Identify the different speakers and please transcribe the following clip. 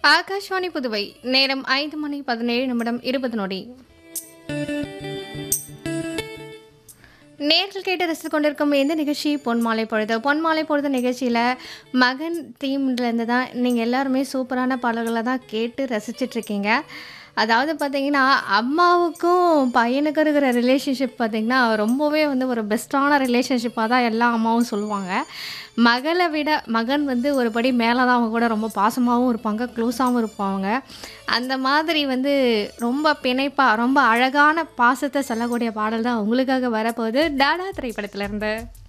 Speaker 1: ஆகாஷ்வாணி புதுவை நேரம் ஐந்து மணி பதினேழு நிமிடம் இருபது நொடி நேர்கள் கேட்டு ரசித்து கொண்டிருக்கும் இந்த நிகழ்ச்சி பொன்மாலை பொழுது பொன்மாலை பொழுது நிகழ்ச்சியில் மகன் தீம்லேருந்து தான் நீங்கள் எல்லாருமே சூப்பரான பாடல்களை தான் கேட்டு ரசிச்சிட்டு இருக்கீங்க அதாவது பார்த்தீங்கன்னா அம்மாவுக்கும் பையனுக்கும் இருக்கிற ரிலேஷன்ஷிப் பார்த்தீங்கன்னா ரொம்பவே வந்து ஒரு பெஸ்ட்டான ரிலேஷன்ஷிப்பாக தான் எல்லா அம்மாவும் சொல்லுவாங்க மகளை விட மகன் வந்து ஒரு படி மேலே தான் அவங்க கூட ரொம்ப பாசமாகவும் இருப்பாங்க க்ளோஸாகவும் இருப்பாங்க அந்த மாதிரி வந்து ரொம்ப பிணைப்பாக ரொம்ப அழகான பாசத்தை சொல்லக்கூடிய பாடல் தான் உங்களுக்காக வரப்போகுது டாடா திரைப்படத்திலேருந்து